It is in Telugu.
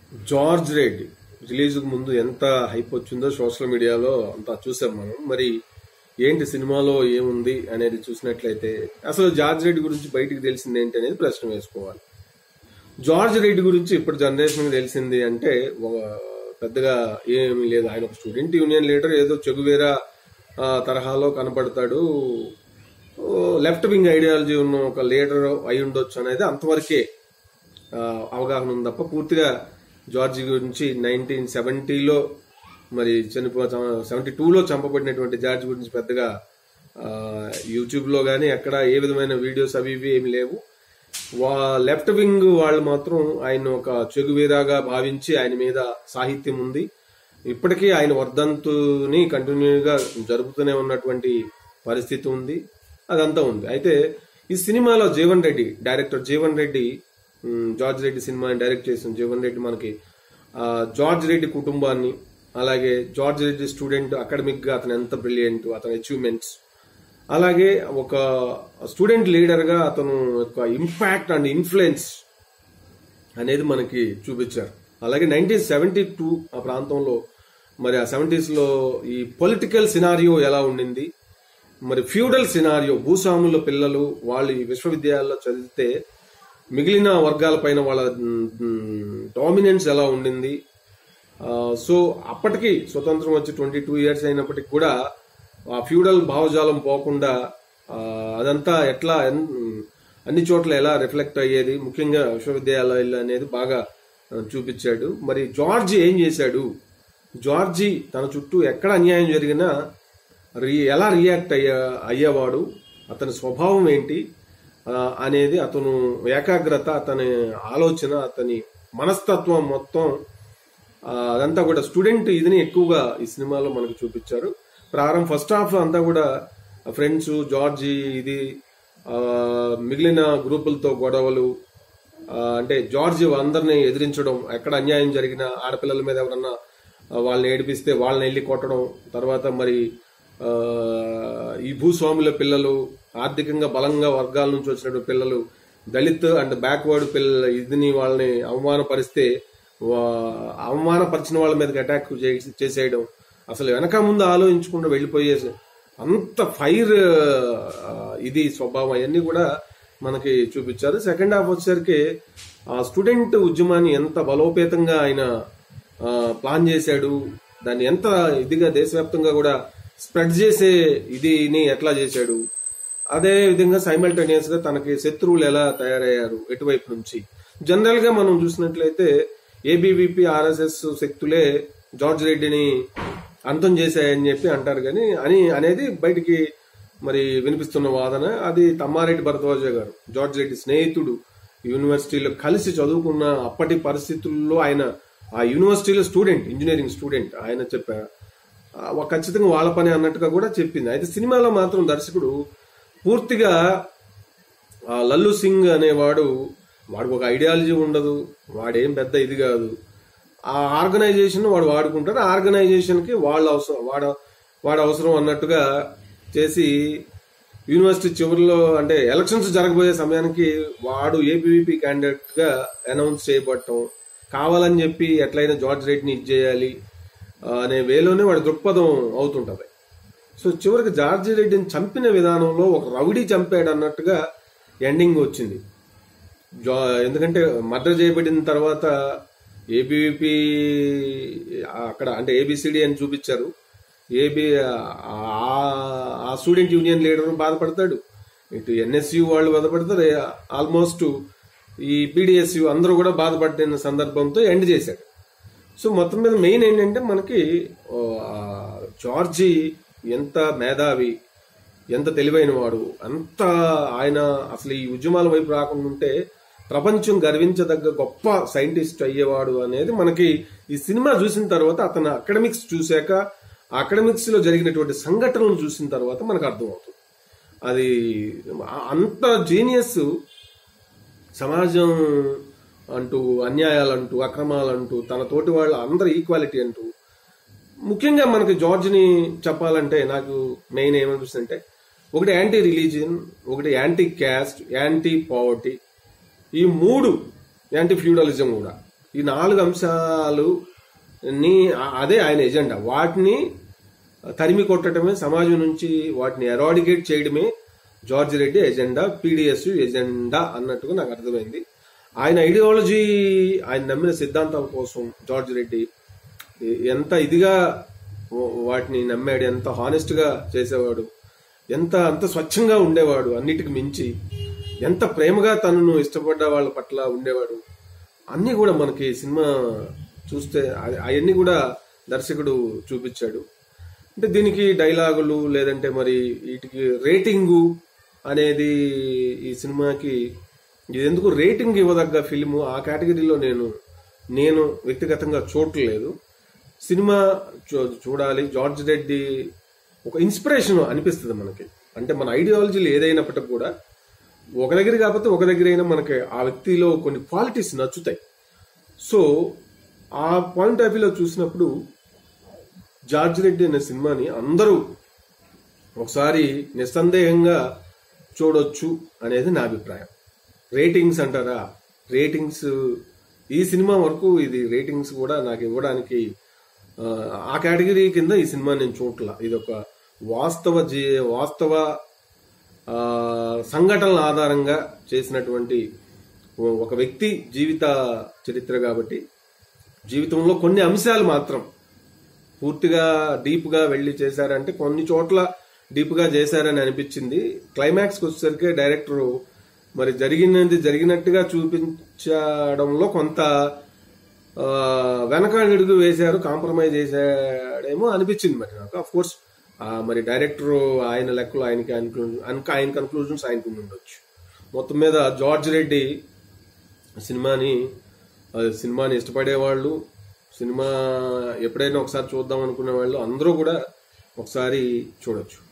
జార్జ్ రెడ్ రిలీజ్ ముందు ఎంత హైప్ వచ్చిందో సోషల్ మీడియాలో అంతా చూసాం మనం మరి ఏంటి సినిమాలో ఏముంది అనేది చూసినట్లయితే అసలు జార్జ్ రెడ్డి గురించి బయటికి తెలిసింది ఏంటి అనేది ప్రశ్న వేసుకోవాలి జార్జ్ రెడ్డి గురించి ఇప్పుడు జనరేషన్ తెలిసింది అంటే ఒక- పెద్దగా ఏమీ లేదు ఆయన ఒక స్టూడెంట్ యూనియన్ లీడర్ ఏదో చెగువేరా ఆ, తరహాలో కనపడతాడు లెఫ్ట్ వింగ్ ఐడియాలజీ ఉన్న ఒక లీడర్ అయి ఉండొచ్చు అనేది అంతవరకే ఆ, అవగాహన ఉంది తప్ప పూర్తిగా జార్జి గురించి నైన్టీన్ సెవెంటీలో మరి చనిపో సెవెంటీ టూలో చంపబడినటువంటి జార్జ్ గురించి పెద్దగా యూట్యూబ్ లో కానీ ఎక్కడ ఏ విధమైన వీడియోస్ అవి ఇవి ఏమి లేవు వా లెఫ్ట్ వింగ్ వాళ్ళు మాత్రం ఆయన ఒక చెగువేరాగా భావించి ఆయన మీద సాహిత్యం ఉంది ఇప్పటికీ ఆయన వర్ధంతుని కంటిన్యూగా జరుపుతూనే ఉన్నటువంటి పరిస్థితి ఉంది అదంతా ఉంది అయితే ఈ సినిమాలో Jeevan Reddy director Jeevan Reddy um, George Reddy సినిమాని డైరెక్ట్ చేసిన జీవన్ రెడ్డి మనకి ఆ, జార్జ్ రెడ్డి కుటుంబాన్ని అలాగే జార్జ్ రెడ్డి స్టూడెంట్ అకాడమిక్ గా అతను ఎంత బ్రిలియంట్ అతని అచీవ్మెంట్స్ అలాగే ఒక స్టూడెంట్ లీడర్ గా అతను యొక్క ఇంపాక్ట్ అండ్ ఇన్ఫ్లుయెన్స్ అనేది మనకి చూపించారు అలాగే నైన్టీన్ సెవెంటీ టూ ఆ ప్రాంతంలో మరి ఆ సెవెంటీస్ లో ఈ పొలిటికల్ సినారియో ఎలా ఉండింది మరి ఫ్యూడల్ సినారియో భూస్వాముల పిల్లలు వాళ్ళు ఈ విశ్వవిద్యాలయాల్లో చదివితే మిగిలిన వర్గాలపైన వాళ్ళ డామినెన్స్ ఎలా ఉండింది ఆ, సో అప్పటికి స్వతంత్రం వచ్చి ట్వంటీ టూ ఇయర్స్ అయినప్పటికి కూడా ఆ ఫ్యూడల్ భావజాలం పోకుండా ఆ, అదంతా ఎట్లా ఎన్- అన్ని చోట్ల ఎలా రిఫ్లెక్ట్ అయ్యేది ముఖ్యంగా విశ్వవిద్యాలయాలు అనేది బాగా ఆ, చూపించాడు మరి జార్జి ఏం చేశాడు జార్జి తన చుట్టూ ఎక్కడ అన్యాయం జరిగినా రి- ఎలా రియాక్ట్ అయ్యా అయ్యేవాడు అతని స్వభావం ఏంటి ఆ, అనేది అతను ఏకాగ్రత అతని ఆలోచన అతని మనస్తత్వం మొత్తం ఆ, అదంతా కూడా స్టూడెంట్ ఇదిని ఎక్కువగా ఈ సినిమాలో మనకు చూపించారు ప్రారంభం ఫస్ట్ హాఫ్ అంతా కూడా ఫ్రెండ్స్ జార్జి ఇది ఆ, మిగిలిన గ్రూపులతో గొడవలు ఆ, అంటే జార్జి అందరిని ఎదిరించడం ఎక్కడ అన్యాయం జరిగినా ఆడపిల్లల మీద ఎవరన్నా ఆ, వాళ్ళని ఏడిపిస్తే వాళ్ళని వెళ్ళి కొట్టడం తర్వాత మరి ఆ, ఈ భూస్వాముల పిల్లలు ఆర్థికంగా బలంగా వర్గాల నుంచి వచ్చినటువంటి పిల్లలు దళిత్ అండ్ బ్యాక్వర్డ్ పిల్లల ఇదిని వాళ్ళని అవమానపరిస్తే వా- అవమానపరిచిన వాళ్ళ మీదకి అటాక్ చే- చేసేయడం అసలు వెనక ముందు ఆలోచించకుండా వెళ్ళిపోయే అంత ఫైర్ ఆ, ఇది స్వభావం అవన్నీ కూడా మనకి చూపించారు సెకండ్ హాఫ్ వచ్చేసరికి ఆ స్టూడెంట్ ఉద్యమాన్ని ఎంత బలోపేతంగా ఆయన ఆ, ప్లాన్ చేశాడు దాన్ని ఎంత ఇదిగా దేశవ్యాప్తంగా కూడా స్ప్రెడ్ చేసే ఇదిని ఎట్లా చేశాడు అదే విధంగా సైమల్టేనియస్ గా తనకి శత్రువులు ఎలా తయారయ్యారు ఎటువైపు నుంచి జనరల్ గా మనం చూసినట్లయితే ఏబీవీపీ ఆర్ఎస్ఎస్ శక్తులే జార్జ్ రెడ్డిని అంతం చేశాయని చెప్పి అంటారు కానీ అని అనేది బయటికి మరి వినిపిస్తున్న వాదన అది తమ్మారెడ్డి భరద్వాజ గారు జార్జ్ రెడ్డి స్నేహితుడు యూనివర్సిటీలో కలిసి చదువుకున్న అప్పటి పరిస్థితుల్లో ఆయన ఆ యూనివర్సిటీలో స్టూడెంట్ ఇంజనీరింగ్ స్టూడెంట్ ఆయన చెప్పారు ఆ, ఒక ఖచ్చితంగా వాళ్ళ పని అన్నట్టుగా కూడా చెప్పింది అయితే సినిమాలో మాత్రం దర్శకుడు పూర్తిగా ఆ లల్లు సింగ్ అనేవాడు వాడికి ఒక ఐడియాలజీ ఉండదు వాడేం పెద్ద ఇది కాదు ఆ ఆర్గనైజేషన్ వాడు వాడుకుంటాడు ఆ ఆర్గనైజేషన్ కి వాళ్ళ అవసరం వాడ వాడు అవసరం అన్నట్టుగా చేసి యూనివర్సిటీ చివరిలో అంటే ఎలక్షన్స్ జరగబోయే సమయానికి వాడు ఏబీవీపీ క్యాండిడేట్ గా అనౌన్స్ చేయబడటం కావాలని చెప్పి ఎట్లయినా జార్జ్ రెడ్డిని ఇచ్చేయాలి అనే వేలోనే వాడి దృక్పథం అవుతుంటది సో చివరికి జార్జి రెడ్డిని చంపిన విధానంలో ఒక రౌడీ చంపాడు అన్నట్టుగా ఎండింగ్ వచ్చింది జా- ఎందుకంటే మర్డర్ చేయబడిన తర్వాత ఏబీవీపీ అక్కడ అంటే ఏబిసిడి అని చూపించారు ఏబి ఆ స్టూడెంట్ యూనియన్ లీడర్ బాధపడతాడు ఇటు ఎన్ఎస్యు వాళ్ళు బాధపడతారు ఆల్మోస్ట్ ఈ పీడిఎస్యు అందరూ కూడా బాధపడిన సందర్భంతో ఎండ్ చేశాడు సో మొత్తం మీద మెయిన్ ఏంటంటే మనకి ఓ, ఆ, జార్జి ఎంత మేధావి ఎంత తెలివైన వాడు అంత ఆయన అసలు ఈ ఉద్యమాల వైపు రాకుండా ఉంటే ప్రపంచం గర్వించదగ్గ గొప్ప సైంటిస్ట్ అయ్యేవాడు అనేది మనకి ఈ సినిమా చూసిన తర్వాత అతను అకాడమిక్స్ చూశాక అకాడమిక్స్ లో జరిగినటువంటి సంఘటనలు చూసిన తర్వాత మనకు అర్థమవుతుంది అది అంత జీనియస్ సమాజం అంటూ అన్యాయాలంటూ అక్రమాలంటూ తన తోటి వాళ్ళ అందరి ఈక్వాలిటీ అంటూ ముఖ్యంగా మనకి జార్జ్ని చెప్పాలంటే నాకు మెయిన్ ఏమనిపిస్తుందంటే ఒకటి యాంటీ రిలీజియన్ ఒకటి యాంటీ క్యాస్ట్ యాంటీ పావర్టీ ఈ మూడు యాంటీ ఫ్యూడలిజం కూడా ఈ నాలుగు అంశాలు ని అదే ఆయన ఎజెండా వాటిని తరిమి కొట్టడమే సమాజం నుంచి వాటిని ఎరాడికేట్ చేయడమే George Reddy agenda PDS agenda అన్నట్టుగా నాకు అర్థమైంది ఆయన ఐడియాలజీ ఆయన నమ్మిన సిద్ధాంతాల కోసం జార్జ్ రెడ్డి ఎంత ఇదిగా వాటిని నమ్మాడు ఎంత హానెస్ట్ గా చేసేవాడు ఎంత అంత స్వచ్ఛంగా ఉండేవాడు అన్నిటికి మించి ఎంత ప్రేమగా తనను ఇష్టపడ్డ వాళ్ళ పట్ల ఉండేవాడు అన్నీ కూడా మనకి సినిమా చూస్తే అవన్నీ కూడా దర్శకుడు చూపించాడు అంటే దీనికి డైలాగులు లేదంటే మరి వీటికి రేటింగు అనేది ఈ సినిమాకి ఇది ఎందుకు రేటింగ్ ఇవ్వదగ్గ ఫిల్ము ఆ కేటగిరీలో నేను నేను వ్యక్తిగతంగా చూడలేదు సినిమా చూ- చూడాలి జార్జ్ రెడ్డి ఒక ఇన్స్పిరేషన్ అనిపిస్తుంది మనకి అంటే మన ఐడియాలజీలు ఏదైనప్పటికీ కూడా ఒక దగ్గర కాకపోతే ఒక దగ్గర అయినా మనకి ఆ వ్యక్తిలో కొన్ని క్వాలిటీస్ నచ్చుతాయి సో ఆ పాయింట్ ఆఫ్ వ్యూలో చూసినప్పుడు జార్జ్ రెడ్డి అనే సినిమాని అందరూ ఒకసారి నిస్సందేహంగా చూడొచ్చు అనేది నా అభిప్రాయం రేటింగ్స్ అంటారా రేటింగ్స్ ఈ సినిమా వరకు ఇది రేటింగ్స్ కూడా నాకు ఇవ్వడానికి ఆ, ఆ కేటగిరీ కింద ఈ సినిమా నేను చూడట్లా ఇది ఒక వాస్తవ జీ వాస్తవ ఆ, సంఘటనల ఆధారంగా చేసినటువంటి ఒక వ్యక్తి జీవిత చరిత్ర కాబట్టి జీవితంలో కొన్ని అంశాలు మాత్రం పూర్తిగా డీప్ గా వెళ్లి చేశారంటే కొన్ని చోట్ల డీప్ గా చేశారని అనిపించింది క్లైమాక్స్ కి వచ్చేసరికి డైరెక్టర్ మరి జరిగినది జరిగినట్టుగా చూపించడంలో కొంత ఆ, వెనకాడుగు వేశారు కాంప్రమైజ్ చేశాడేమో అనిపించింది మరి నాకు అఫ్ కోర్స్ మరి డైరెక్టర్ ఆయన లెక్కలు ఆయనకి ఆయనకు ఆయన కన్క్లూజన్స్ ఆయనకు ఉండి ఉండొచ్చు మొత్తం మీద జార్జ్ రెడ్డి సినిమాని ఆ, సినిమాని ఇష్టపడేవాళ్ళు సినిమా ఎప్పుడైనా ఒకసారి చూద్దాం అనుకునే వాళ్ళు అందరూ కూడా ఒకసారి చూడొచ్చు